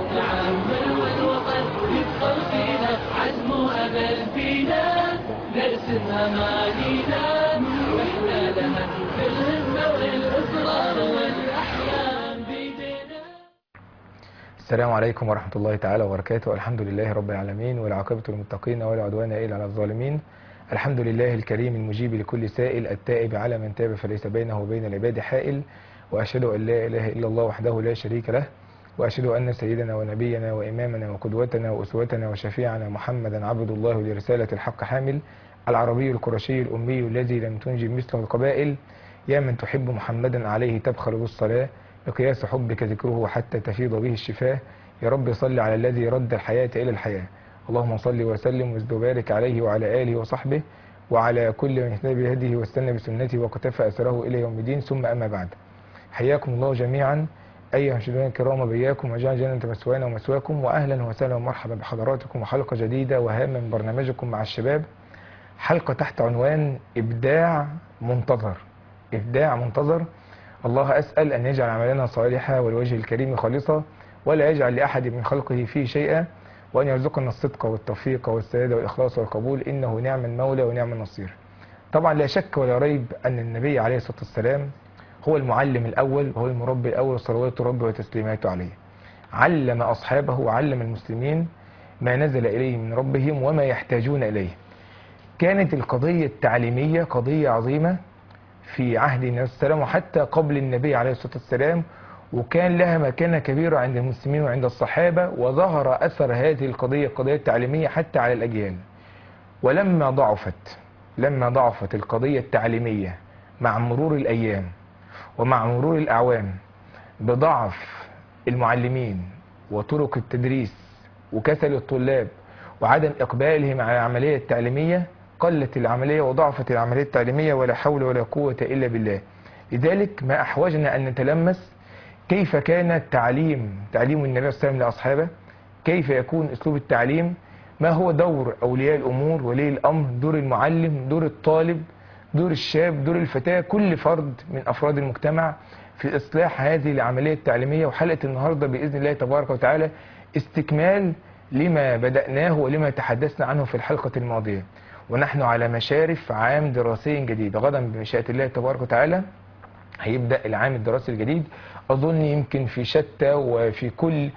نعمر والوطن يدخل فينا عزم وأمل فينا نرسم أمانينا وإحنا لها في الهمة والإصرار والأحلام بيدينا السلام عليكم ورحمة الله تعالى وبركاته الحمد لله رب العالمين والعاقبة للمتقين ولا عدوان إلا على الظالمين الحمد لله الكريم المجيب لكل سائل التائب على من تاب فليس بينه وبين العباد حائل وأشهد أن لا إله إلا الله وحده لا شريك له وأشهد أن سيدنا ونبينا وإمامنا وقدوتنا وأسوتنا وشفيعنا محمدا عبد الله لرسالة الحق حامل العربي القرشي الأمي الذي لم تنجب مثله القبائل يا من تحب محمدا عليه تبخل بالصلاة مقياس حبك ذكره حتى تفيض به الشفاه يا رب صل على الذي رد الحياة إلى الحياة اللهم صل وسلم وزد وبارك عليه وعلى آله وصحبه وعلى كل من اهتدى بهديه واستنى بسنته وقتفى أثره إلى يوم الدين ثم أما بعد حياكم الله جميعا أيها المشاهدين الكرام بياكم وجعل جنة مسوانا ومسواكم وأهلا وسهلا ومرحبا بحضراتكم وحلقة جديدة وهامة من برنامجكم مع الشباب حلقة تحت عنوان إبداع منتظر إبداع منتظر الله أسأل أن يجعل عملنا صالحة والوجه الكريم خالصة ولا يجعل لأحد من خلقه فيه شيئا وأن يرزقنا الصدق والتوفيق والسداد والإخلاص والقبول إنه نعم المولى ونعم النصير طبعا لا شك ولا ريب أن النبي عليه الصلاة والسلام هو المعلم الأول وهو المربي الأول صلوات ربه وتسليماته عليه علم أصحابه وعلم المسلمين ما نزل إليه من ربهم وما يحتاجون إليه كانت القضية التعليمية قضية عظيمة في عهد النبي صلى الله عليه وسلم وحتى قبل النبي عليه الصلاة والسلام وكان لها مكانة كبيرة عند المسلمين وعند الصحابة وظهر أثر هذه القضية القضية التعليمية حتى على الأجيال ولما ضعفت لما ضعفت القضية التعليمية مع مرور الأيام ومع مرور الأعوام بضعف المعلمين وطرق التدريس وكسل الطلاب وعدم إقبالهم على العملية التعليمية قلت العملية وضعفت العملية التعليمية ولا حول ولا قوة إلا بالله لذلك ما أحوجنا أن نتلمس كيف كان تعليم تعليم النبي صلى الله عليه وسلم لأصحابه كيف يكون أسلوب التعليم ما هو دور أولياء الأمور ولي الأمر دور المعلم دور الطالب دور الشاب دور الفتاة كل فرد من أفراد المجتمع في إصلاح هذه العملية التعليمية وحلقة النهاردة بإذن الله تبارك وتعالى استكمال لما بدأناه ولما تحدثنا عنه في الحلقة الماضية ونحن على مشارف عام دراسي جديد غدا بمشيئة الله تبارك وتعالى هيبدأ العام الدراسي الجديد أظن يمكن في شتى وفي كل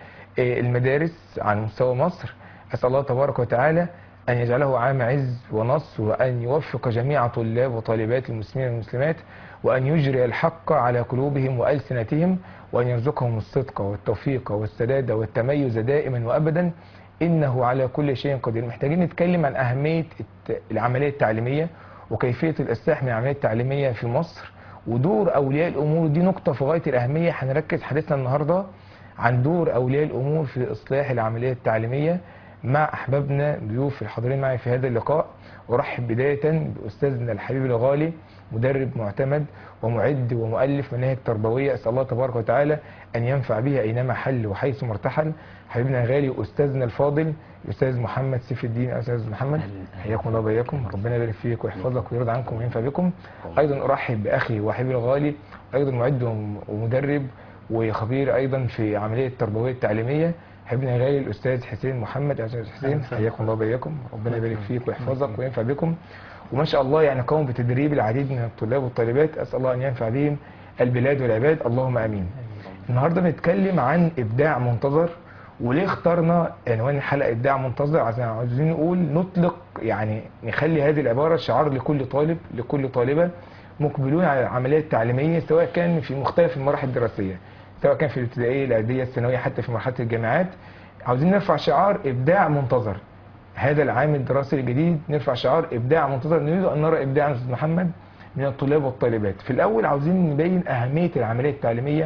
المدارس على مستوى مصر أسأل الله تبارك وتعالى أن يجعله عام عز ونصر وأن يوفق جميع طلاب وطالبات المسلمين والمسلمات وأن يجري الحق على قلوبهم وألسنتهم وأن يرزقهم الصدق والتوفيق والسداد والتميز دائما وأبدا إنه على كل شيء قدير محتاجين نتكلم عن أهمية العملية التعليمية وكيفية الإصلاح من العملية التعليمية في مصر ودور أولياء الأمور دي نقطة في غاية الأهمية هنركز حديثنا النهاردة عن دور أولياء الأمور في إصلاح العملية التعليمية مع أحبابنا ضيوف الحاضرين معي في هذا اللقاء أرحب بداية بأستاذنا الحبيب الغالي مدرب معتمد ومعد ومؤلف مناهج تربوية أسأل الله تبارك وتعالى أن ينفع بها أينما حل وحيث مرتحل حبيبنا الغالي وأستاذنا الفاضل الأستاذ محمد سيف الدين أستاذ محمد حياكم الله وبياكم ربنا يبارك فيك ويحفظك ويرضى عنكم وينفع بكم أيضا أرحب بأخي وحبيبي الغالي أيضا معد ومدرب وخبير أيضا في عملية التربوية التعليمية حبيبنا الغالي الأستاذ حسين محمد أستاذ حسين حياكم الله وبياكم ربنا يبارك فيك ويحفظك وينفع بكم وما شاء الله يعني قاموا بتدريب العديد من الطلاب والطالبات أسأل الله أن ينفع بهم البلاد والعباد اللهم آمين النهاردة بنتكلم عن إبداع منتظر وليه اخترنا عنوان الحلقة إبداع منتظر عشان عاوزين نقول نطلق يعني نخلي هذه العبارة شعار لكل طالب لكل طالبة مقبلون على العملية التعليمية سواء كان في مختلف المراحل الدراسية سواء كان في الابتدائية الإعدادية الثانوية حتى في مرحلة الجامعات عاوزين نرفع شعار إبداع منتظر هذا العام الدراسي الجديد نرفع شعار إبداع منتظر نريد أن نرى إبداع أستاذ محمد من الطلاب والطالبات في الأول عاوزين نبين أهمية العملية التعليمية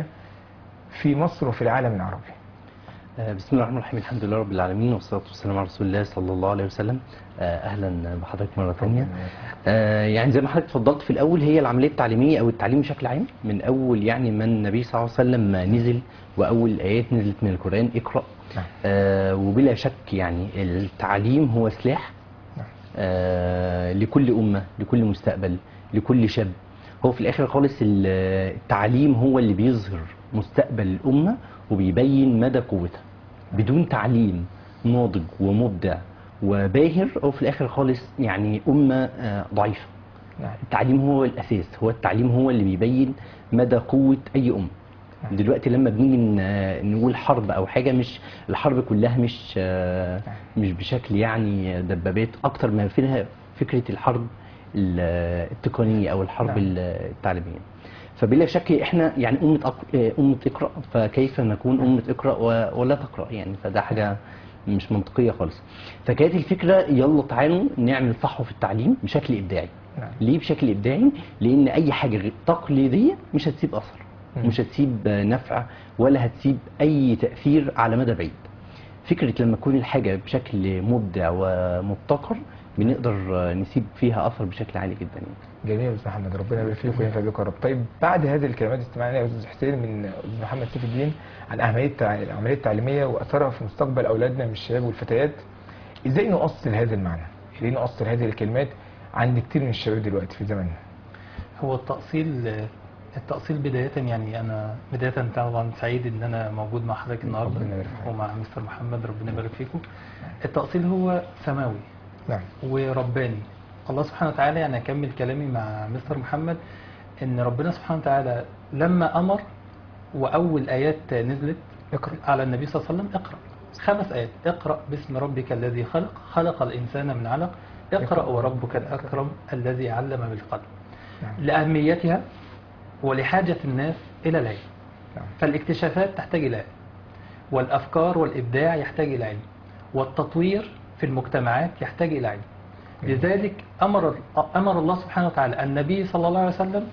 في مصر وفي العالم العربي بسم الله الرحمن الرحيم الحمد لله رب العالمين والصلاة والسلام على رسول الله صلى الله عليه وسلم أهلا بحضرتك مرة ثانية يعني زي ما حضرتك اتفضلت في الأول هي العملية التعليمية أو التعليم بشكل عام من أول يعني ما النبي صلى الله عليه وسلم نزل وأول الآيات نزلت من القرآن اقرأ آه وبلا شك يعني التعليم هو سلاح آه لكل أمة لكل مستقبل لكل شاب هو في الآخر خالص التعليم هو اللي بيظهر مستقبل الأمة وبيبين مدى قوتها بدون تعليم ناضج ومبدع وباهر او في الاخر خالص يعني امه آه، ضعيفه نعم التعليم هو الاساس هو التعليم هو اللي بيبين مدى قوه اي ام نعم. دلوقتي لما بنيجي ن- نقول حرب او حاجه مش الحرب كلها مش آه، مش بشكل يعني دبابات اكتر ما فيها فكره الحرب ال- التقنيه او الحرب نعم. التعليميه فبلا شك احنا يعني امه أق... آه، امه اقرا فكيف نكون امه اقرا و- ولا تقرا يعني فده حاجه مش منطقيه خالص فكانت الفكره يلا تعالوا نعمل صحوه في التعليم بشكل ابداعي نعم ليه بشكل ابداعي لان اي حاجه غير تقليديه مش هتسيب اثر مم. مش هتسيب نفع ولا هتسيب اي تاثير على مدى بعيد فكره لما تكون الحاجه بشكل مبدع ومبتكر بنقدر نسيب فيها اثر بشكل عالي جدا يعني. جميل يا استاذ محمد ربنا يبارك فيك وينفع بك يا رب طيب بعد هذه الكلمات استمعنا يا استاذ حسين من استاذ محمد سيف الدين عن اهميه التع- العمليه التعليميه واثرها في مستقبل اولادنا من الشباب والفتيات ازاي نؤصل هذا المعنى ازاي نؤصل هذه الكلمات عند كتير من الشباب دلوقتي في زماننا هو التأصيل التأصيل بداية يعني أنا بداية طبعا سعيد إن أنا موجود مع حضرتك النهاردة ربنا يبارك فيك. ومع مستر محمد ربنا يبارك فيكم التأصيل هو سماوي نعم ورباني الله سبحانه وتعالى يعني أكمل كلامي مع مستر محمد إن ربنا سبحانه وتعالى لما أمر وأول آيات نزلت اقرا على النبي صلى الله عليه وسلم اقرأ خمس آيات اقرأ باسم ربك الذي خلق خلق الإنسان من علق اقرأ وربك الأكرم الذي علم بالقلم نعم لأهميتها ولحاجة الناس إلى العلم نعم فالاكتشافات تحتاج إلى علم والأفكار والإبداع يحتاج إلى علم والتطوير في المجتمعات يحتاج إلى علم لذلك أمر أمر الله سبحانه وتعالى النبي صلى الله عليه وسلم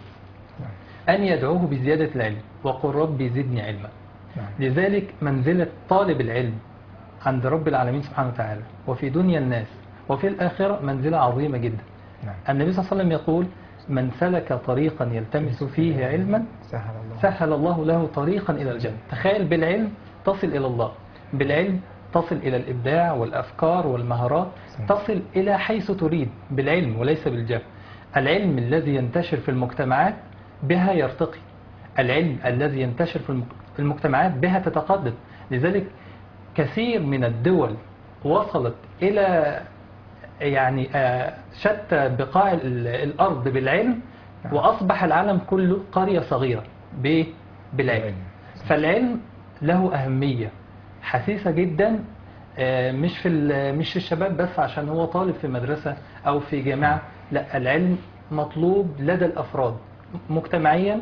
أن يدعوه بزيادة العلم وقل ربي زدني علما نعم لذلك منزلة طالب العلم عند رب العالمين سبحانه وتعالى وفي دنيا الناس وفي الآخرة منزلة عظيمة جدا نعم النبي صلى الله عليه وسلم يقول من سلك طريقا يلتمس فيه علما سهل الله سهل الله له طريقا إلى الجنة تخيل بالعلم تصل إلى الله بالعلم تصل إلى الإبداع والأفكار والمهارات تصل إلى حيث تريد بالعلم وليس بالجهل العلم الذي ينتشر في المجتمعات بها يرتقي العلم الذي ينتشر في المك- في المجتمعات بها تتقدم لذلك كثير من الدول وصلت إلى يعني آه، شتى بقاع ال- الأرض بالعلم وأصبح العالم كله قرية صغيرة ب- بالعلم بالعلم. فالعلم له أهمية حسيسة جدا آه، مش في ال- مش في الشباب بس عشان هو طالب في مدرسة أو في جامعة لا العلم مطلوب لدى الأفراد مجتمعيا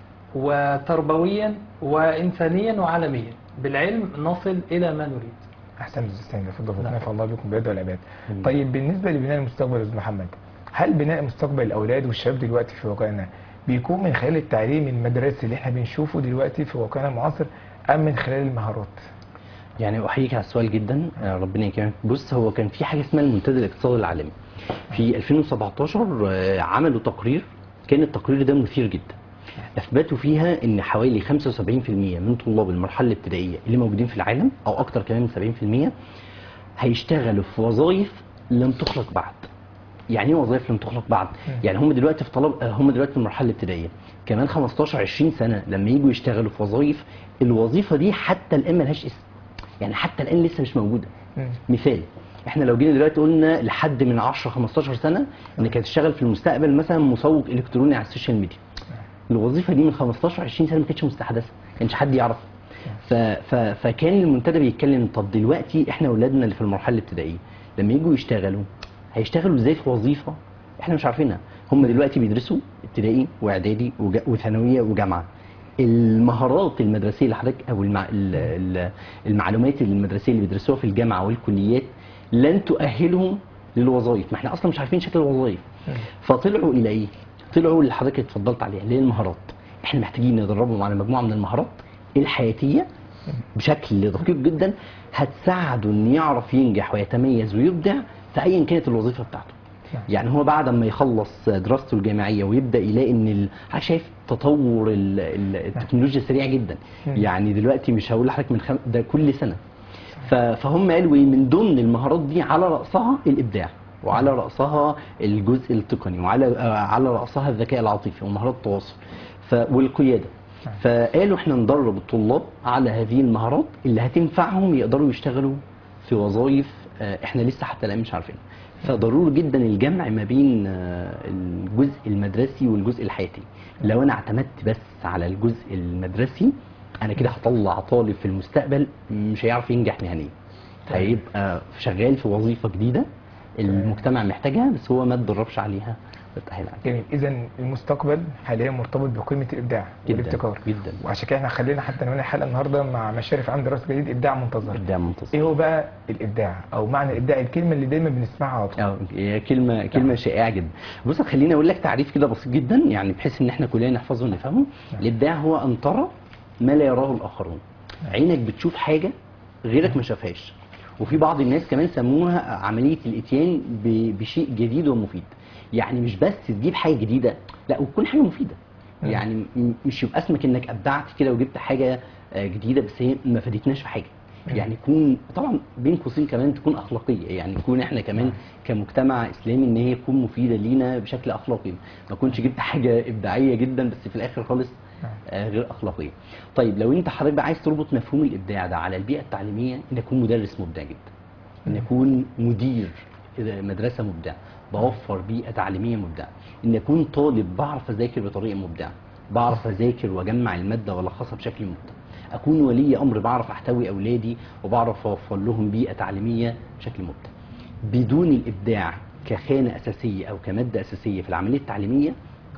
وتربويا وإنسانيا وعالميا بالعلم نصل إلى ما نريد احسن يا استاذ سامي اتفضل نعم. نفع الله بكم بيد والعباد طيب بالنسبه لبناء المستقبل يا استاذ محمد هل بناء مستقبل الاولاد والشباب دلوقتي في واقعنا بيكون من خلال التعليم المدرسي اللي احنا بنشوفه دلوقتي في واقعنا المعاصر ام من خلال المهارات يعني احييك على السؤال جدا آه، ربنا يكرمك بص هو كان في حاجه اسمها المنتدى الاقتصادي العالمي في 2017 آه، عملوا تقرير كان التقرير ده مثير جدا اثبتوا فيها ان حوالي 75% من طلاب المرحله الابتدائيه اللي موجودين في العالم او اكتر كمان من 70% هيشتغلوا في وظائف لم تخلق بعد يعني ايه وظائف لم تخلق بعد يعني هم دلوقتي في طلب هم دلوقتي في المرحله الابتدائيه كمان 15 20 سنه لما يجوا يشتغلوا في وظائف الوظيفه دي حتى الان ملهاش اسم يعني حتى الان لسه مش موجوده مم. مثال احنا لو جينا دلوقتي قلنا لحد من 10 15 سنه انك هتشتغل في المستقبل مثلا مسوق الكتروني على السوشيال ميديا الوظيفه دي من 15 20 سنه ما كانتش مستحدثه ما كانش حد يعرف ف... ف... فكان المنتدى بيتكلم طب دلوقتي احنا اولادنا اللي في المرحله الابتدائيه لما يجوا يشتغلوا هيشتغلوا ازاي في وظيفه احنا مش عارفينها هم دلوقتي بيدرسوا ابتدائي واعدادي وج... وثانويه وجامعه المهارات المدرسيه اللي حضرتك او المع... ال- ال- المعلومات المدرسيه اللي بيدرسوها في الجامعه والكليات لن تؤهلهم للوظائف ما احنا اصلا مش عارفين شكل الوظائف فطلعوا الى ايه طلعوا اللي حضرتك اتفضلت عليها اللي هي المهارات احنا محتاجين ندربهم على مجموعه من المهارات الحياتيه بشكل دقيق جدا هتساعده ان يعرف ينجح ويتميز ويبدع في ايا كانت الوظيفه بتاعته يعني هو بعد ما يخلص دراسته الجامعيه ويبدا يلاقي ان ال... حضرتك شايف تطور ال... ال- التكنولوجيا سريع جدا يعني دلوقتي مش هقول لحضرتك من خم... ده كل سنه ف... فهم قالوا ايه من ضمن المهارات دي على راسها الابداع وعلى راسها الجزء التقني وعلى آه، على راسها الذكاء العاطفي ومهارات التواصل ف... والقياده فقالوا احنا ندرب الطلاب على هذه المهارات اللي هتنفعهم يقدروا يشتغلوا في وظائف آه، احنا لسه حتى الان مش عارفينها فضروري جدا الجمع ما بين آه، الجزء المدرسي والجزء الحياتي لو انا اعتمدت بس على الجزء المدرسي انا كده هطلع طالب في المستقبل مش هيعرف ينجح مهنيا هيبقى شغال في وظيفه جديده المجتمع محتاجها بس هو ما اتدربش عليها فتأهل عليها جميل اذا المستقبل حاليا مرتبط بقيمه الابداع جدا والابتكار جدا وعشان كده احنا خلينا حتى نعمل الحلقه النهارده مع مشارف عام دراسه جديد ابداع منتظر ابداع منتصف ايه هو بقى الابداع او معنى الابداع الكلمه اللي دايما بنسمعها على طول اه هي كلمه كلمه شائعه جدا بص خليني اقول لك تعريف كده بسيط جدا يعني بحيث ان احنا كلنا نحفظه ونفهمه الابداع هو ان ترى ما لا يراه الاخرون عينك بتشوف حاجه غيرك ما شافهاش وفي بعض الناس كمان سموها عمليه الاتيان ب- بشيء جديد ومفيد يعني مش بس تجيب حاجه جديده لا وتكون حاجه مفيده مم. يعني م- مش يبقى اسمك انك ابدعت كده وجبت حاجه آه، جديده بس هي ما فادتناش في حاجه يعني يكون طبعا بين قوسين كمان تكون اخلاقيه يعني يكون احنا كمان كمجتمع اسلامي ان هي تكون مفيده لينا بشكل اخلاقي ما كنتش جبت حاجه ابداعيه جدا بس في الاخر خالص آه، غير اخلاقيه طيب لو انت حضرتك بقى عايز تربط مفهوم الابداع ده على البيئه التعليميه ان اكون مدرس مبدع جدا ان اكون مدير إذا مدرسه مبدع بوفر بيئه تعليميه مبدعه ان اكون طالب بعرف اذاكر بطريقه مبدعه بعرف اذاكر واجمع الماده والخصها بشكل مبدع اكون ولي امر بعرف احتوي اولادي وبعرف اوفر لهم بيئه تعليميه بشكل مبدع بدون الابداع كخانه اساسيه او كماده اساسيه في العمليه التعليميه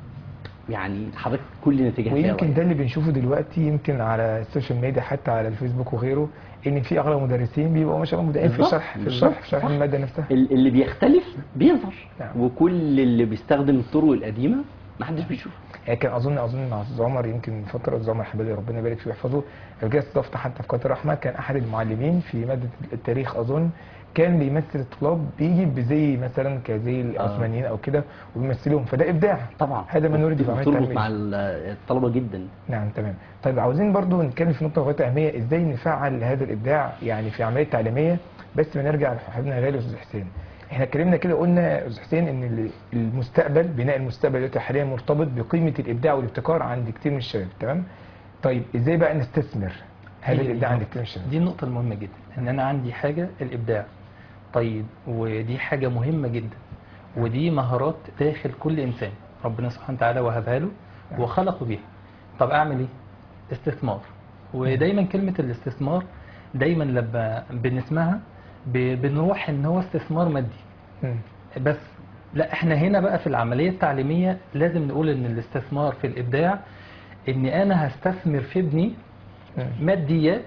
يعني حضرتك كل نتيجه هتلاقيها ويمكن ده اللي بنشوفه دلوقتي يمكن على السوشيال ميديا حتى على الفيسبوك وغيره ان في اغلب المدرسين بيبقوا ما شاء الله مبدعين في بالظبط، الشرح في بالظبط، الشرح في شرح صح. الماده نفسها ال- اللي بيختلف بيظهر نعم. وكل اللي بيستخدم الطرق القديمه ما حدش بيشوفه يعني كان اظن اظن مع استاذ عمر يمكن فتره استاذ عمر حبيبي ربنا يبارك فيه ويحفظه قبل كده استضفت حتى في قناه الرحمه كان احد المعلمين في ماده التاريخ اظن كان بيمثل الطلاب بيجي بزي مثلا كزي العثمانيين او كده وبيمثلهم فده ابداع طبعا هذا ما نريد في عمليه تربط التعليم مع ال- الطلبه جدا نعم تمام طيب عاوزين برضو نتكلم في نقطه غايه اهميه ازاي نفعل هذا الابداع يعني في عمليه تعليميه بس ما نرجع لحبيبنا غالي استاذ حسين احنا اتكلمنا كده قلنا يا استاذ حسين ان ال- المستقبل بناء المستقبل دلوقتي حاليا مرتبط بقيمه الابداع والابتكار عند كتير من الشباب تمام طيب ازاي بقى نستثمر هذا هي دي الابداع عند النقطة. كتير من الشباب دي النقطة المهمة جدا ان انا عندي حاجة الابداع طيب ودي حاجة مهمة جدا ودي مهارات داخل كل انسان ربنا سبحانه وتعالى وهبها له نعم. وخلقه بيها طب اعمل ايه استثمار ودايما كلمة الاستثمار دايما لما بنسمعها ب- بنروح ان هو استثمار مادي مم. بس لا احنا هنا بقى في العملية التعليمية لازم نقول ان الاستثمار في الابداع ان انا هستثمر في ابني مم. ماديات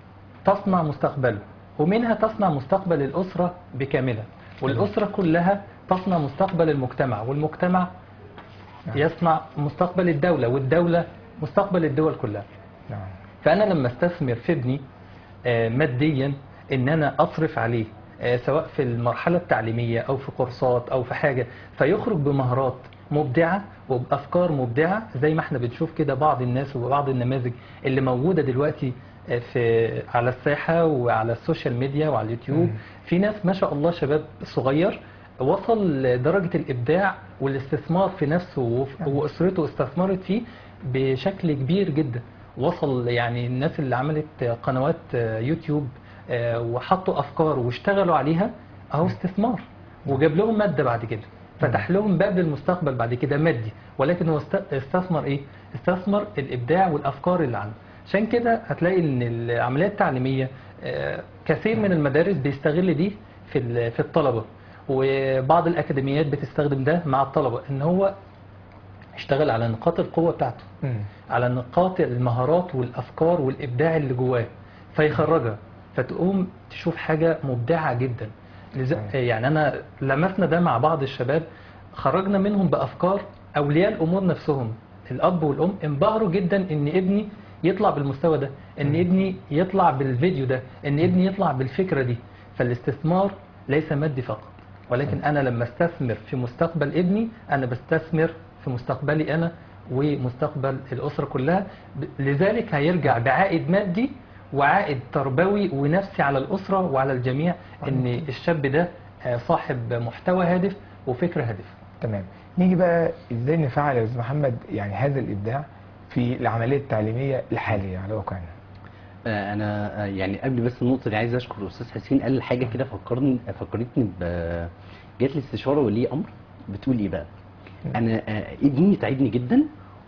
تصنع مستقبله ومنها تصنع مستقبل الأسرة بكاملها والأسرة كلها تصنع مستقبل المجتمع والمجتمع نعم. يصنع مستقبل الدولة والدولة مستقبل الدول كلها نعم فأنا لما استثمر في ابني آه، ماديا إن أنا أصرف عليه آه، سواء في المرحلة التعليمية أو في كورسات أو في حاجة فيخرج بمهارات مبدعة وبأفكار مبدعة زي ما احنا بنشوف كده بعض الناس وبعض النماذج اللي موجودة دلوقتي آه، في على الساحة وعلى السوشيال ميديا وعلى اليوتيوب مم. في ناس ما شاء الله شباب صغير وصل لدرجة الإبداع والاستثمار في نفسه وف- وأسرته استثمرت فيه بشكل كبير جدا وصل يعني الناس اللي عملت قنوات آه، يوتيوب آه، وحطوا أفكار واشتغلوا عليها أهو استثمار وجاب لهم مادة بعد كده فتح لهم باب للمستقبل بعد كده مادي ولكن هو است- استثمر ايه؟ استثمر الابداع والافكار اللي عنده عشان كده هتلاقي ان العمليه التعليميه آه، كثير من المدارس بيستغل دي في ال- في الطلبه وبعض الاكاديميات بتستخدم ده مع الطلبه ان هو يشتغل على نقاط القوه بتاعته مم. على نقاط المهارات والافكار والابداع اللي جواه فيخرجها فتقوم تشوف حاجه مبدعه جدا لذا- صحيح. يعني انا لمسنا ده مع بعض الشباب خرجنا منهم بافكار اولياء الامور نفسهم الاب والام انبهروا جدا ان ابني يطلع بالمستوى ده ان ابني يطلع بالفيديو ده ان ابني يطلع بالفكره دي فالاستثمار ليس مادي فقط ولكن انا لما استثمر في مستقبل ابني انا بستثمر في مستقبلي انا ومستقبل الاسره كلها ب- لذلك هيرجع بعائد مادي وعائد تربوي ونفسي على الاسره وعلى الجميع ان الشاب ده آه، صاحب محتوى هادف وفكر هادف تمام نيجي بقى ازاي نفعل يا استاذ محمد يعني هذا الابداع في في العمليه التعليميه الحاليه على واقعنا آه، انا آه، يعني قبل بس النقطه دي عايز اشكر الاستاذ حسين قال حاجه كده فكرني فكرتني ب جات لي استشاره ولي امر بتقول ايه بقى انا آه، ابني تعبني جدا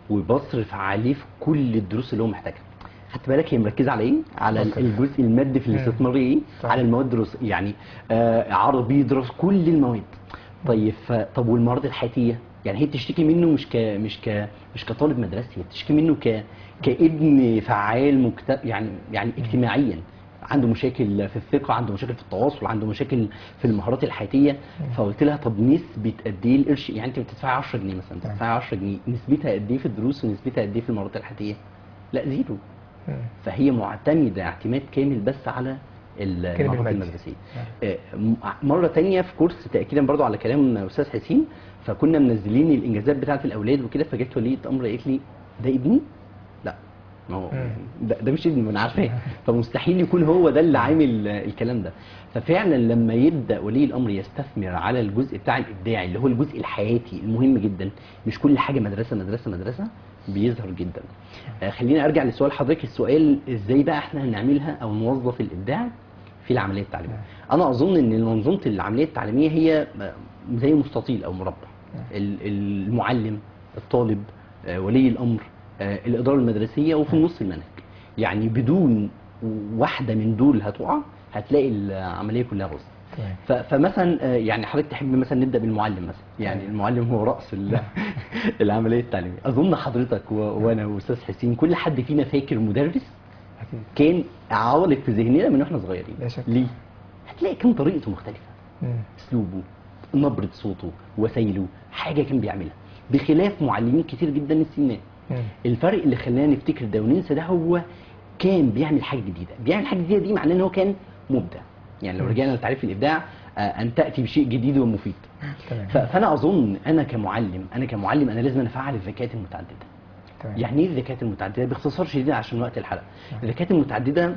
وبصرف عليه في كل الدروس اللي هو محتاجها خدت بالك هي مركزه على ايه؟ على بصرف. الجزء المادي في مم. الاستثمار ايه؟ صح. على المواد الدراسيه يعني آه عربي دراسه كل المواد طيب ف... طب والمهارات الحياتيه يعني هي بتشتكي منه مش ك مش ك مش كطالب مدرسي هي بتشتكي منه ك كابن فعال مكت... يعني يعني اجتماعيا عنده مشاكل في الثقه عنده مشاكل في التواصل عنده مشاكل في المهارات الحياتيه فقلت لها طب نسبه قد ايه القرش يعني انت بتدفعي 10 جنيه مثلا تمام. بتدفعي 10 جنيه نسبتها قد ايه في الدروس ونسبتها قد ايه في المهارات الحياتيه لا زيرو مم. فهي معتمده اعتماد كامل بس على المهارات المادي. المدرسيه آه، م- مره تانية في كورس تاكيدا برضو على كلام استاذ حسين فكنا منزلين الانجازات بتاعه الاولاد وكده فجت وليه امر قالت لي ده ابني لا ما هو مم. ده, ده مش ابني ما انا عارفاه فمستحيل يكون هو ده اللي عامل آه، الكلام ده ففعلا لما يبدا ولي الامر يستثمر على الجزء بتاع الابداعي اللي هو الجزء الحياتي المهم جدا مش كل حاجه مدرسه مدرسه مدرسه بيظهر جدا آه، خليني ارجع لسؤال حضرتك السؤال ازاي بقى احنا هنعملها او نوظف الابداع في العمليه التعليميه انا اظن ان منظومه العمليه التعليميه هي آه، زي مستطيل او مربع ال- المعلم الطالب آه، ولي الامر آه، الاداره المدرسيه وفي النص المنهج يعني بدون واحده من دول هتقع هتلاقي العمليه كلها باظت تمام ف- فمثلا آه، يعني حضرتك تحب مثلا نبدا بالمعلم مثلا يعني المعلم هو راس ال- العمليه التعليميه اظن حضرتك و- وانا واستاذ حسين كل حد فينا فاكر مدرس اكيد كان عوالق في ذهننا من واحنا صغيرين لا شك. ليه هتلاقي كان طريقته مختلفه مم. اسلوبه نبره صوته وسائله حاجه كان بيعملها بخلاف معلمين كتير جدا السنات مم. الفرق اللي خلانا نفتكر ده وننسى ده هو كان بيعمل حاجه جديده بيعمل حاجه جديده دي معناه ان هو كان مبدع يعني لو رجعنا لتعريف الابداع آه، ان تاتي بشيء جديد ومفيد تمام ف- فانا اظن انا كمعلم انا كمعلم انا لازم افعل الذكاءات المتعدده تمام يعني ايه الذكاءات المتعدده باختصار شديد عشان وقت الحلقه الذكاءات المتعدده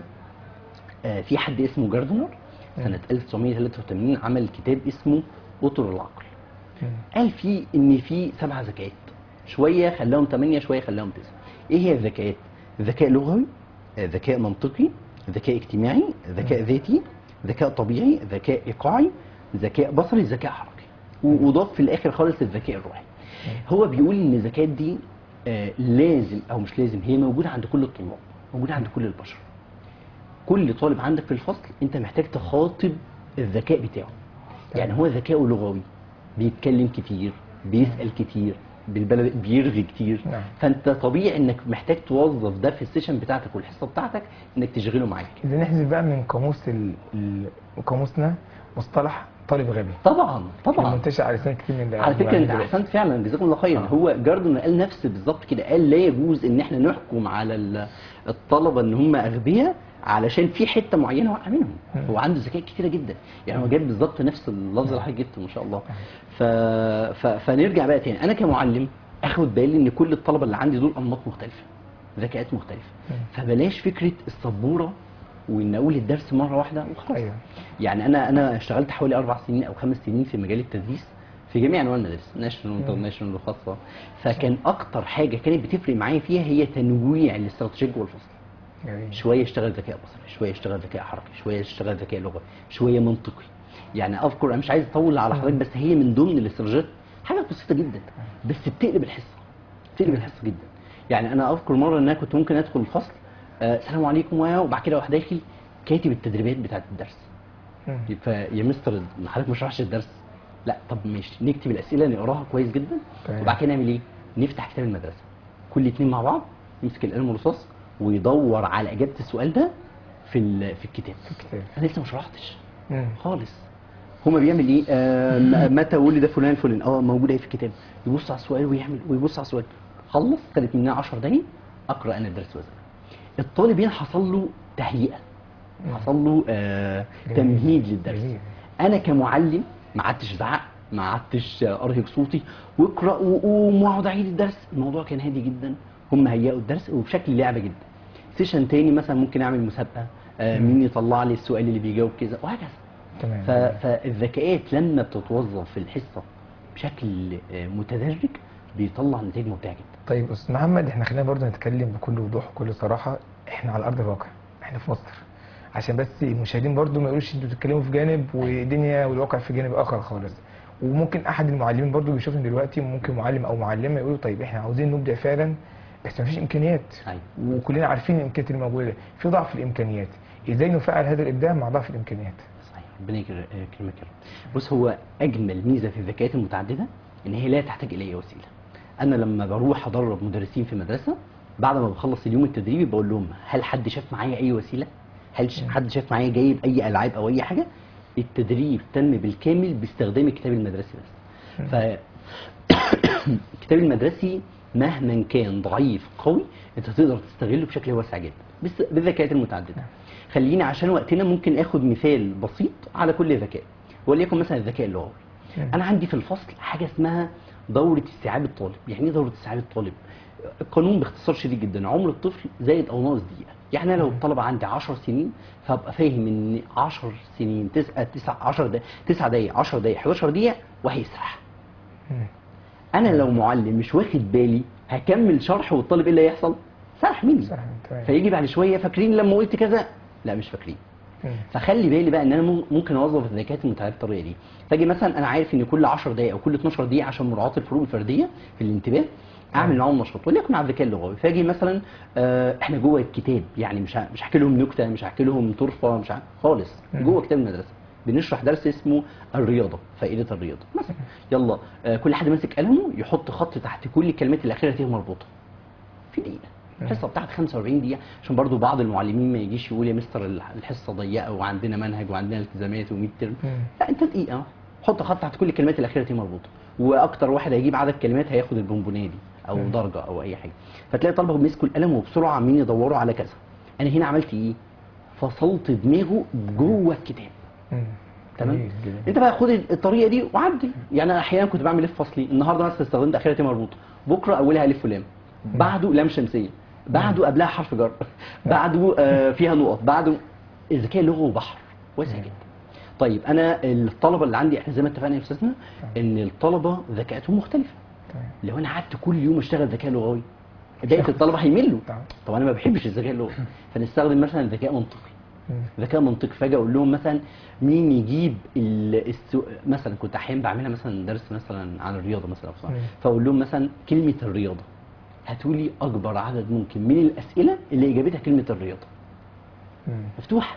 آه، في حد اسمه جاردنر سنه 1983 عمل كتاب اسمه اطر العقل مم. قال فيه ان في سبع ذكاءات شويه خلاهم ثمانيه شويه خلاهم تسعه ايه هي الذكاءات ذكاء لغوي آه، ذكاء منطقي ذكاء اجتماعي ذكاء ذاتي ذكاء طبيعي ذكاء ايقاعي ذكاء بصري ذكاء حركي و- وضاف في الاخر خالص الذكاء الروحي هو بيقول ان الذكاءات دي آه، لازم او مش لازم هي موجوده عند كل الطلاب موجوده عند كل البشر كل طالب عندك في الفصل انت محتاج تخاطب الذكاء بتاعه يعني هو ذكاؤه لغوي بيتكلم كتير بيسال كتير بالبلد بيرغي كتير نعم. فانت طبيعي انك محتاج توظف ده في السيشن بتاعتك والحصه بتاعتك انك تشغله معاك اذا نحذف بقى من قاموس ال... ال... قاموسنا مصطلح طالب غبي طبعا كان طبعا منتشر على لسان كتير من على فكره انت المعلمين دلوقتي. احسنت فعلا جزاكم الله خير آه. هو جاردن قال نفس بالظبط كده قال لا يجوز ان احنا نحكم على ال- الطلبه ان هم اغبياء علشان في حته معينه وقع منهم مم. هو عنده ذكاء كتيره جدا يعني هو جاب بالظبط نفس اللفظ اللي حضرتك جبته ما شاء الله ف... ف... فنرجع بقى تاني انا كمعلم اخد بالي ان كل الطلبه اللي عندي دول انماط مختلفه ذكاءات مختلفه مم. فبلاش فكره السبوره وان اقول الدرس مره واحده وخلاص ايوه يعني انا انا اشتغلت حوالي اربع سنين او خمس سنين في مجال التدريس في جميع انواع المدارس ناشونال وانترناشونال وخاصه فكان اكتر حاجه كانت بتفرق معايا فيها هي تنويع الاستراتيجيه جوه الفصل جميل شويه اشتغل ذكاء بصري شويه اشتغل ذكاء حركي شويه اشتغل ذكاء لغوي شويه منطقي يعني اذكر انا مش عايز اطول على حضرتك بس هي من ضمن الاستراتيجيات حاجه بسيطه جدا بس بتقلب الحصه بتقلب الحصه جدا يعني انا اذكر مره ان انا كنت ممكن ادخل الفصل آه، السلام عليكم وبعد كده واحد داخل كاتب التدريبات بتاعت الدرس مم. فيا مستر حضرتك ما شرحش الدرس لا طب ماشي نكتب الاسئله نقراها كويس جدا تمام. وبعد كده نعمل ايه نفتح كتاب المدرسه كل اتنين مع بعض يمسك القلم والرصاص ويدور على اجابه السؤال ده في ال- في الكتاب في الكتاب انا لسه ما شرحتش مم. خالص هما بيعمل ايه آه م- متى ولد فلان الفلاني اه موجود اهي في الكتاب يبص على السؤال ويعمل ويبص على السؤال خلص خدت منها 10 دقايق اقرا انا الدرس وازاي الطالب هنا حصل له تهيئه حصل له آه جميل. تمهيد للدرس جميل. انا كمعلم ما قعدتش ازعق ما قعدتش آه، ارهق صوتي واقرا وقوم واقعد اعيد الدرس الموضوع كان هادي جدا هم هيئوا الدرس وبشكل لعبه جدا سيشن تاني مثلا ممكن اعمل مسابقه آه مين يطلع لي السؤال اللي بيجاوب كذا وهكذا تمام ف- فالذكاءات لما بتتوظف في الحصه بشكل آه، متدرج بيطلع نتائج مبدعه جدا طيب استاذ محمد احنا خلينا برضو نتكلم بكل وضوح وكل صراحه احنا على ارض الواقع احنا في مصر عشان بس المشاهدين برضو ما يقولوش انتوا بتتكلموا في جانب ودنيا والواقع في جانب اخر خالص وممكن احد المعلمين برضو بيشوفني دلوقتي وممكن معلم او معلمه يقولوا طيب احنا عاوزين نبدع فعلا بس ما فيش امكانيات أيوة. وكلنا عارفين الامكانيات اللي موجوده في ضعف في الامكانيات ازاي نفعل هذا الابداع مع ضعف الامكانيات صحيح ربنا يكر- يكرمك يا رب بص هو اجمل ميزه في الذكاءات المتعدده ان هي لا تحتاج الى اي وسيله انا لما بروح ادرب مدرسين في مدرسه بعد ما بخلص اليوم التدريبي بقول لهم هل حد شاف معايا اي وسيله هل ش- حد شاف معايا جايب اي العاب او اي حاجه التدريب تم بالكامل باستخدام الكتاب المدرسي بس ف الكتاب المدرسي مهما كان ضعيف قوي انت تقدر تستغله بشكل واسع جدا بس بالذكاءات المتعدده خليني عشان وقتنا ممكن اخد مثال بسيط على كل ذكاء وليكن مثلا الذكاء اللغوي مم. انا عندي في الفصل حاجه اسمها دوره استيعاب الطالب يعني ايه دوره استيعاب الطالب القانون باختصار شديد جدا عمر الطفل زائد او ناقص دقيقه يعني انا لو الطلبه عندي 10 سنين فابقى فاهم ان 10 سنين 9 9 10 دقائق 9 دقائق 10 دقائق 11 دقيقه وهيسرح مم. انا لو معلم مش واخد بالي هكمل شرح والطالب ايه اللي هيحصل سرح مني صح تمام فيجي بعد شويه فاكرين لما قلت كذا لا مش فاكرين مم. فخلي بالي بقى ان انا مم- ممكن اوظف الذكاءات المتعدده بالطريقه دي فاجي مثلا انا عارف ان كل 10 دقائق او كل 12 دقيقه عشان مراعاه الفروق الفرديه في الانتباه اعمل معاهم نشاط وليكن على الذكاء اللغوي فاجي مثلا آه احنا جوه الكتاب يعني مش ه- مش هحكي لهم نكته مش هحكي لهم طرفه مش ه- خالص مم. جوه كتاب المدرسه بنشرح درس اسمه الرياضه فائده الرياضه مثلا يلا آه كل حد ماسك قلمه يحط خط تحت كل الكلمات الاخيره دي مربوطه في دقيقه الحصه بتاعت 45 دقيقه عشان برضو بعض المعلمين ما يجيش يقول يا مستر الح- الحصه ضيقه وعندنا منهج وعندنا التزامات و100 ترم مم. لا انت دقيقه حط خط تحت كل الكلمات الاخيره دي مربوطه واكتر واحد هيجيب عدد كلمات هياخد البونبونيه دي او مم. درجه او اي حاجه فتلاقي الطلبه مسكوا القلم وبسرعه عمالين يدوروا على كذا انا هنا عملت ايه فصلت دماغه جوه الكتاب مم. تمام جميل جدا. انت بقى خد الطريقه دي وعدل يعني انا احيانا كنت بعمل ايه في فصلي النهارده مثلا استخدمت اخرتي مربوطه بكره اولها الف ولام بعده لام شمسيه بعده قبلها حرف جر بعده آه فيها نقط بعده الذكاء اللغوي بحر واسع جدا طيب انا الطلبه اللي عندي احنا زي ما اتفقنا يا استاذنا ان الطلبه ذكاءاتهم مختلفه تمام. لو انا قعدت كل يوم اشتغل ذكاء لغوي بقيه الطلبه هيملوا طبعا. طب انا ما بحبش الذكاء اللغوي فنستخدم مثلا ذكاء منطقي مم. ذكاء منطقي فاجي اقول لهم مثلا مين يجيب ال- السو... مثلا كنت احيانا بعملها مثلا درس مثلا عن الرياضه مثلا أو صح. مم. فاقول لهم مثلا كلمه الرياضه هاتوا لي اكبر عدد ممكن من الاسئله اللي اجابتها كلمه الرياضه مم. مفتوحه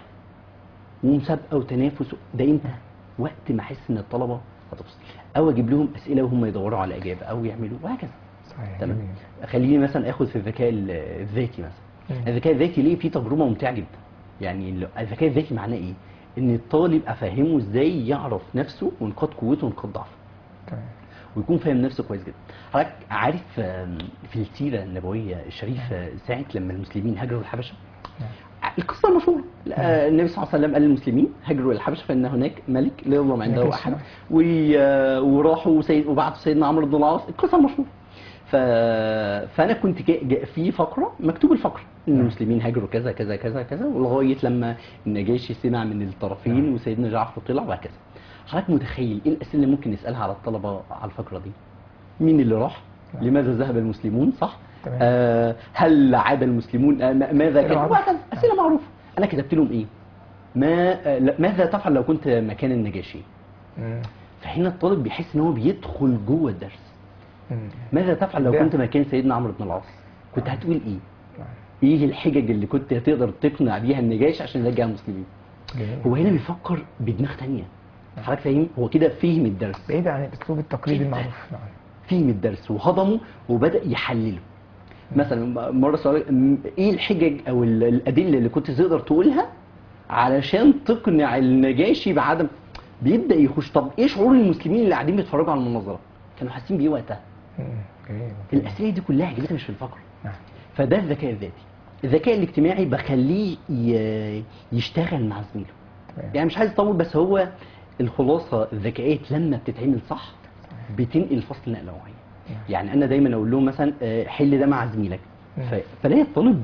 ومسابقه وتنافس ده امتى؟ وقت ما احس ان الطلبه هتفصل او اجيب لهم اسئله وهم يدوروا على اجابه او يعملوا وهكذا صحيح تمام جميل. خليني مثلا اخد في الذكاء ال- الذاتي مثلا مم. الذكاء الذاتي ليه فيه تجربه ممتعه جدا يعني ال- الذكاء الذاتي معناه ايه ان الطالب افهمه ازاي يعرف نفسه ونقاط قوته ونقاط ضعفه تمام ويكون فاهم نفسه كويس جدا حضرتك عارف آم، في السيره النبويه الشريفه ساعه لما المسلمين هاجروا الحبشه نعم. القصه المشهوره آه، النبي صلى الله عليه وسلم قال للمسلمين هاجروا الى الحبشه فان هناك ملك لا يظلم عنده لكن احد صح. و- آه، وراحوا سيد وبعتوا سيدنا عمرو بن العاص القصه المشهوره ف... فانا كنت جا... جا... في فقره مكتوب الفقره ان نعم. المسلمين هاجروا كذا كذا كذا كذا ولغايه لما النجاشي سمع من الطرفين نعم. وسيدنا جعفر طلع وهكذا حضرتك متخيل ايه الاسئله اللي ممكن نسالها على الطلبه على الفقره دي مين اللي راح نعم. لماذا ذهب المسلمون صح تمام. آه هل عاد المسلمون آه ما- ماذا أسئلة كان معروفة. وهكذا اسئله معروفه انا كتبت لهم ايه ما آه لا- ماذا تفعل لو كنت مكان النجاشي مم. فهنا الطالب بيحس ان هو بيدخل جوه الدرس مم. ماذا تفعل لو إبداع. كنت مكان سيدنا عمرو بن العاص كنت هتقول ايه نعم. ايه الحجج اللي كنت هتقدر تقنع بيها النجاشي عشان يرجع المسلمين جميل. هو هنا بيفكر بدماغ تانية حضرتك فاهم هو كده فهم الدرس بعيد عن الاسلوب التقليدي جداً. المعروف نعم فهم الدرس وهضمه وبدا يحلله مثلا مره سؤال م- ايه الحجج او ال- الادله اللي كنت تقدر تقولها علشان تقنع النجاشي بعدم بيبدا يخش طب ايه شعور المسلمين اللي قاعدين بيتفرجوا على المناظره كانوا حاسين بايه وقتها مم. جميل الاسئله دي كلها اجابتها مش في الفقره نعم فده الذكاء الذاتي الذكاء الاجتماعي بخليه ي- يشتغل مع زميله تمام. يعني مش عايز اطول بس هو الخلاصه الذكاءات لما بتتعمل صح بتنقل الفصل نقله معينه نعم. يعني انا دايما اقول لهم مثلا آه، حل ده مع زميلك مم. ف- فلاقي الطالب بي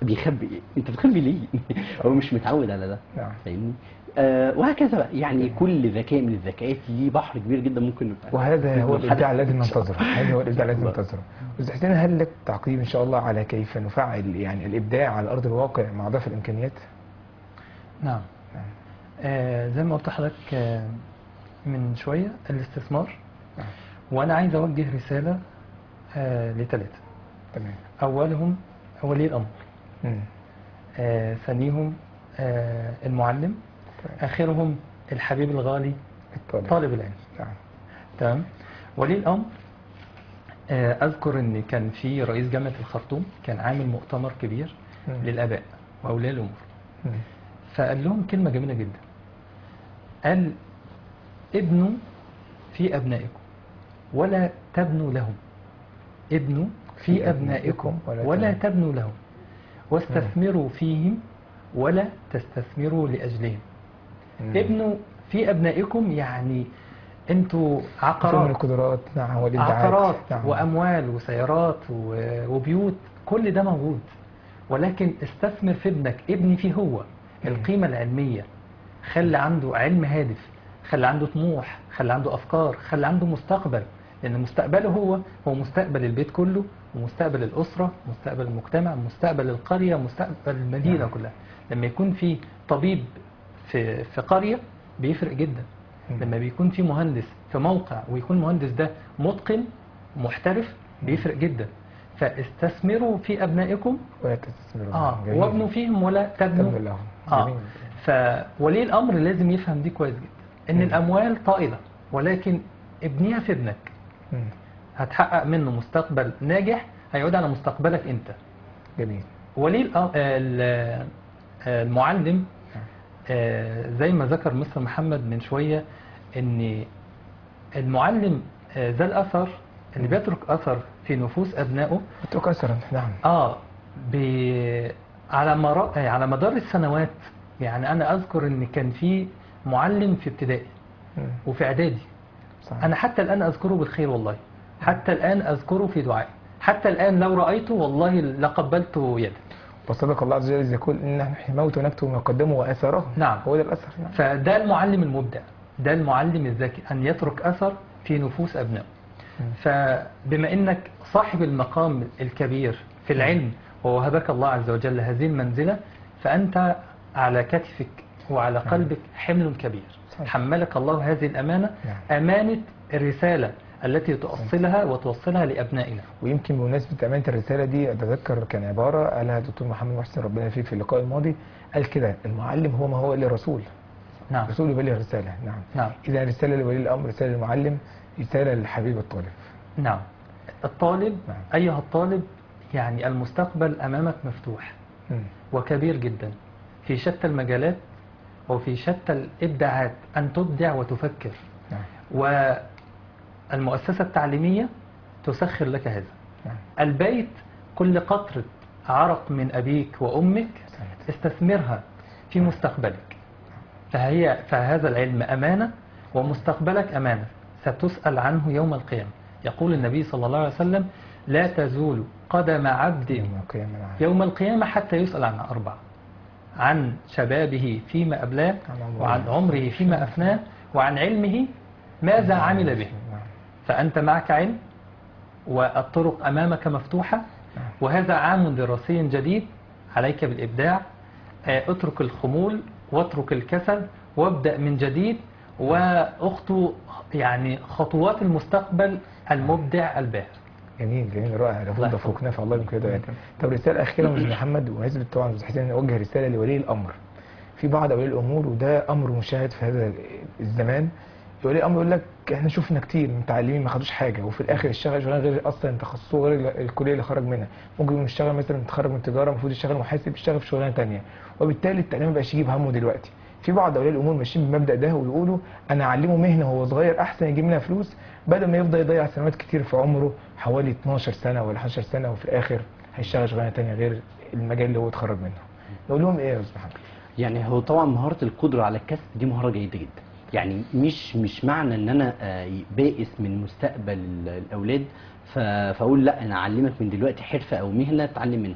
بيخبي ايه انت بتخبي ليه هو مش متعود على ده نعم فاهمني آه وهكذا بقى يعني كل ذكاء من الذكاءات ليه بحر كبير جدا ممكن وهذا هو نبحث الابداع الذي إن شاء الله. ننتظره هذا هو الابداع الذي الله. ننتظره استاذ حسين هل لك تعقيب ان شاء الله على كيف نفعل يعني الابداع على ارض الواقع مع ضعف الامكانيات نعم نعم. آه زي ما قلت لحضرتك آه من شوية الاستثمار نعم. وأنا عايز أوجه رسالة آه لثلاثة تمام أولهم ولي الأمر مم. آه ثانيهم آه المعلم تمام. آخرهم الحبيب الغالي الطالب طالب العلم نعم تمام ولي الأمر آه أذكر إن كان في رئيس جامعة الخرطوم كان عامل مؤتمر كبير مم. للآباء وأولياء الأمور مم. فقال لهم كلمة جميلة جدا قال ابنوا في أبنائكم ولا تبنوا لهم ابنوا في في أبنائكم ولا ولا تبنوا. تبنوا لهم واستثمروا فيهم ولا تستثمروا لأجلهم مم. ابنوا في أبنائكم يعني انتوا كثير من عقارات القدرات نعم والابداعات عقارات نعم. واموال وسيارات و- وبيوت كل ده موجود ولكن استثمر في ابنك ابني فيه هو القيمه العلميه خلي عنده علم هادف خلي عنده طموح خلي عنده افكار خلي عنده مستقبل لان مستقبله هو هو مستقبل البيت كله ومستقبل الاسره مستقبل المجتمع مستقبل القريه مستقبل المدينه نعم. كلها لما يكون في طبيب في في قريه بيفرق جدا مم. لما بيكون في مهندس في موقع ويكون المهندس ده متقن محترف بيفرق جدا فاستثمروا في ابنائكم ولا تستثمروا اه جميل. وابنوا فيهم ولا تبنوا تبنوا لهم اه جميل. فولي الامر لازم يفهم دي كويس جدا ان مم. الاموال طائله ولكن ابنيها في ابنك مم. هتحقق منه مستقبل ناجح هيعود على مستقبلك انت جميل ولي الأ- ال- آه، المعلم آه، زي ما ذكر مستر محمد من شوية ان المعلم آه، ذا الأثر اللي مم. بيترك أثر في نفوس أبنائه اترك اثرا نعم اه ب... على مر... آه، على مدار السنوات يعني أنا أذكر إن كان في معلم في ابتدائي مم. وفي إعدادي صحيح. أنا حتى الآن أذكره بالخير والله حتى الآن أذكره في دعائي حتى الآن لو رأيته والله لقبلت يده وصدق الله عز وجل إذ يقول إن نحن حماوة ونكتب ما قدموا وآثاره نعم. هو ده الأثر نعم فده المعلم المبدع ده المعلم الذكي أن يترك أثر في نفوس أبنائه مم. فبما أنك صاحب المقام الكبير في العلم ووهبك الله عز وجل هذه المنزلة فأنت على كتفك وعلى نعم. قلبك حمل كبير صحيح. حملك الله هذه الأمانة نعم. أمانة الرسالة التي توصلها وتوصلها لأبنائنا ويمكن بمناسبة أمانة الرسالة دي أتذكر كان عبارة قالها الدكتور محمد محسن ربنا يفيك في اللقاء الماضي قال كده المعلم هو ما هو إلا رسول نعم رسول يبلغ الرسالة نعم نعم إذا رسالة لولي الأمر رسالة للمعلم رسالة للحبيب الطالب نعم الطالب نعم. أيها الطالب يعني المستقبل أمامك مفتوح مم. وكبير جدا في شتى المجالات وفي شتى الإبداعات أن تبدع وتفكر نعم والمؤسسة التعليمية تسخر لك هذا نعم البيت كل قطرة عرق من أبيك وأمك سعيد. استثمرها في مستقبلك فهي فهذا العلم أمانة ومستقبلك أمانة ستسأل عنه يوم القيامة يقول النبي صلى الله عليه وسلم لا تزول قدم عبد يوم القيامة نعم يوم القيامة حتى يسأل عن أربع عن شبابه فيما أبلاه عن عمره. وعن عمره فيما أفناه وعن علمه ماذا عمل به نعم فأنت معك علم والطرق أمامك مفتوحة نعم. وهذا عام دراسي جديد عليك بالإبداع آه، اترك الخمول واترك الكسل وابدأ من جديد واخطو يعني خطوات المستقبل المبدع الباهر جميل جميل رائع لابد الله فوقنا يحفظك. فالله يمكن يدعو طب رسالة أخيرة من محمد ومناسبة طبعا أستاذ حسين نوجه رسالة لولي الأمر في بعض أولياء الأمور وده أمر مشاهد في هذا الزمان ولي الأمر يقول لك إحنا شفنا كتير متعلمين ما خدوش حاجة وفي الآخر اشتغل شغلانة غير أصلا تخصصه غير ال- الكلية اللي خرج منها ممكن يكون يشتغل مثلا متخرج من تجارة المفروض يشتغل محاسب يشتغل في شغلانة تانية وبالتالي التعليم ما بقاش يجيب همه دلوقتي في بعض اولياء الامور ماشيين بالمبدا ده ويقولوا انا اعلمه مهنه وهو صغير احسن يجيب منها فلوس بدل ما يفضل يضيع سنوات كتير في عمره حوالي 12 سنه ولا 11 سنه وفي الاخر هيشتغل شغلانه تانية غير المجال اللي هو اتخرج منه نقول لهم ايه يا استاذ محمد يعني هو طبعا مهارة القدرة على الكسب دي مهارة جيدة جدا يعني مش مش معنى ان انا آه، بائس من مستقبل ال- الاولاد ف- فاقول لا انا اعلمك من دلوقتي حرفة او مهنة تتعلم منها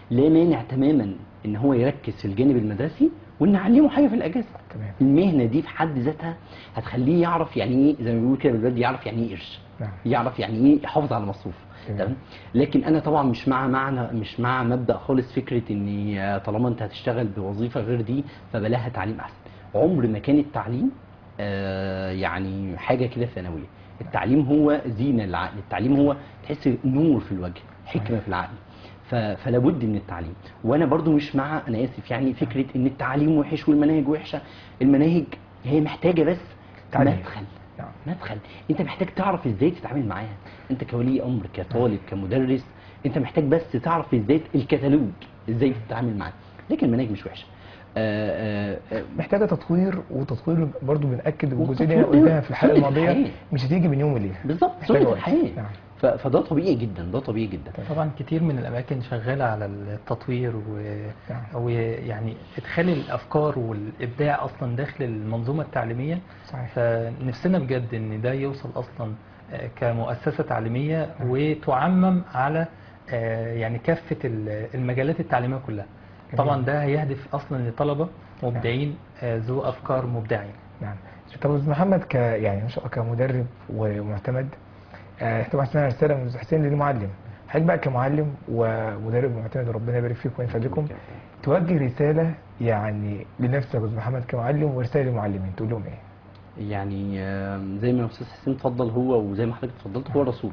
لا مانع تماما ان هو يركز في الجانب المدرسي وان نعلمه حاجه في الاجازه تمام المهنه دي في حد ذاتها هتخليه يعرف يعني ايه زي ما بيقولوا كده بالبلد يعرف يعني ايه قرش نعم يعرف يعني ايه يحافظ على مصروف تمام. تمام لكن انا طبعا مش مع معنى مش مع مبدا خالص فكره ان آه، طالما انت هتشتغل بوظيفه غير دي فبلاها تعليم احسن عمر ما كان التعليم آه، يعني حاجه كده ثانويه التعليم هو زينه للعقل التعليم هو تحس نور في الوجه حكمه في العقل ف- فلا بد من التعليم وانا برضو مش مع انا اسف يعني فكره ان التعليم وحش والمناهج وحشه المناهج هي محتاجه بس تعليم. مدخل نعم مدخل انت محتاج تعرف ازاي تتعامل معاها انت كولي امر كطالب كمدرس انت محتاج بس تعرف ازاي الكتالوج ازاي تتعامل معاه لكن المناهج مش وحشه آه، آه، آه، محتاجه تطوير وتطوير برضو بنأكد الجزئيه دي والتطوير قلناها في الحلقه سنة الماضيه الحياة. مش هتيجي من يوم وليله بالظبط محتاجة سنه وقت. الحياه نعم ف- فده طبيعي جدا ده طبيعي جدا طبعا كتير من الاماكن شغاله على التطوير و... نعم. ويعني ادخال الافكار والابداع اصلا داخل المنظومه التعليميه صحيح فنفسنا بجد ان ده يوصل اصلا آه، كمؤسسه تعليميه وتعمم على آه، يعني كافه ال- المجالات التعليميه كلها طبعا ده هيهدف اصلا لطلبه مبدعين آه، ذو افكار مبدعين نعم طب استاذ محمد ك يعني ما شاء الله كمدرب ومعتمد آه طبعا سمعنا رساله من استاذ حسين للمعلم حضرتك بقى كمعلم ومدرب معتمد ربنا يبارك فيكم وينفع بكم توجه رساله يعني لنفسك يا استاذ محمد كمعلم ورساله للمعلمين تقول لهم ايه؟ يعني آم، زي ما استاذ حسين اتفضل هو وزي ما حضرتك اتفضلت هو رسول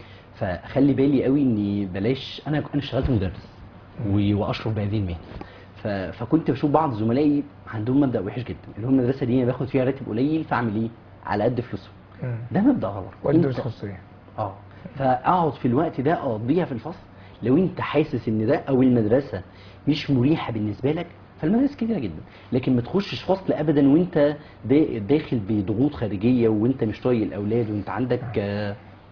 فخلي بالي قوي اني بلاش انا انا اشتغلت مدرس و- واشرف بهذه المهنه ف... فكنت بشوف بعض زملائي عندهم مبدا وحش جدا اللي هم المدرسه دي انا باخد فيها راتب قليل فاعمل ايه على قد فلوسهم مم. ده مبدا غلط وادي أنت- دروس خصوصيه اه فاقعد في الوقت ده اقضيها في الفصل لو انت حاسس ان ده او المدرسه مش مريحه بالنسبه لك فالمدارس كتيره جدا لكن ما تخشش فصل ابدا وانت دا- داخل بضغوط خارجيه وانت مش طايق الاولاد وانت عندك آه،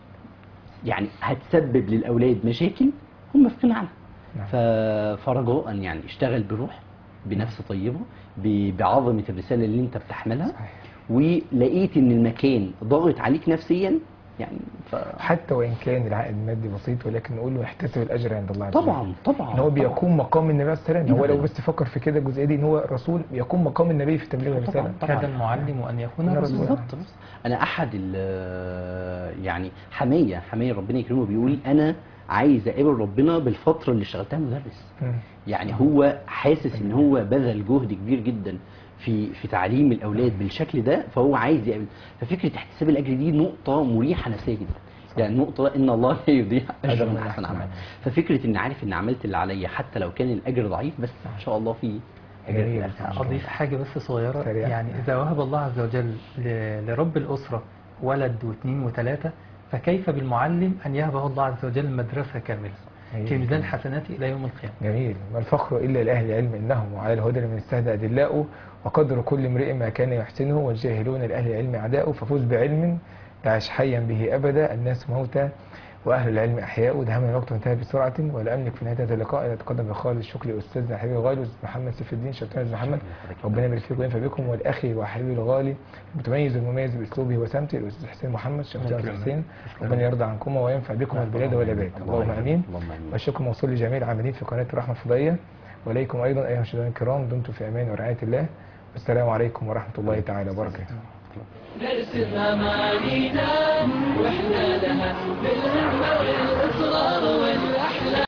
يعني هتسبب للاولاد مشاكل هم في عنها نعم. ف- فرجاء يعني اشتغل بروح بنفس طيبه ب- بعظمه الرساله اللي انت بتحملها صحيح ولقيت ان المكان ضاغط عليك نفسيا يعني ف... حتى وان كان العائد المادي بسيط ولكن نقول له احتسب الاجر عند الله عز وجل. طبعا طبعا ان هو طبعاً. بيقوم مقام النبي عليه الصلاه والسلام هو لو نعم. بس فكر في كده الجزئيه دي ان هو رسول بيقوم مقام النبي في تبليغ طبعاً. الرساله طبعاً. كاد المعلم ان يكون يا رسولا بالظبط بص انا احد ال- يعني حميه حميه ربنا يكرمه بيقول انا عايز اقابل ربنا بالفتره اللي اشتغلتها مدرس مم. يعني هو حاسس ان هو بذل جهد كبير جدا في في تعليم الاولاد بالشكل ده فهو عايز يقابل ففكره احتساب الاجر دي نقطه مريحه نفسيا جدا يعني نقطه ان الله لا يضيع اجر من احسن عمل ففكره ان عارف ان عملت اللي عليا حتى لو كان الاجر ضعيف بس ان شاء الله في اجر في جميل. الآخر إن شاء الله. أضيف حاجة بس صغيرة سريع. يعني إذا وهب الله عز وجل ل- لرب الأسرة ولد واثنين وثلاثة فكيف بالمعلم أن يهبه الله عز وجل مدرسة كاملة جميل. في ميزان حسناته إلى يوم القيامة جميل ما الفخر الا لاهل العلم انهم على الهدى من السهد ادلاؤه وقدر كل امرئ ما كان يحسنه والجاهلون لاهل العلم اعداؤه ففوز بعلم تعش حيا به ابدا الناس موتى واهل العلم احياء دهما الوقت انتهى بسرعه ولا املك في نهايه هذا اللقاء ان اتقدم بخالد الشكر لاستاذنا حبيبي الغالي استاذ محمد سيف الدين شكرا استاذ محمد ربنا يبارك فيكم وينفع بكم والاخي وحبيبي الغالي المتميز والمميز باسلوبه وسمته الاستاذ حسين محمد شكرا استاذ حسين ربنا يرضى عنكم وينفع بكم البلاد والعباد اللهم امين اللهم امين والشكر موصول لجميع العاملين في قناة الرحمة الفضائية وإليكم أيضا أيها المشاهدين الكرام دمتم في أمان ورعاية الله والسلام عليكم ورحمة الله تعالى وبركاته نرسم أمانينا وإحنا لها بالهمة والإصرار والأمل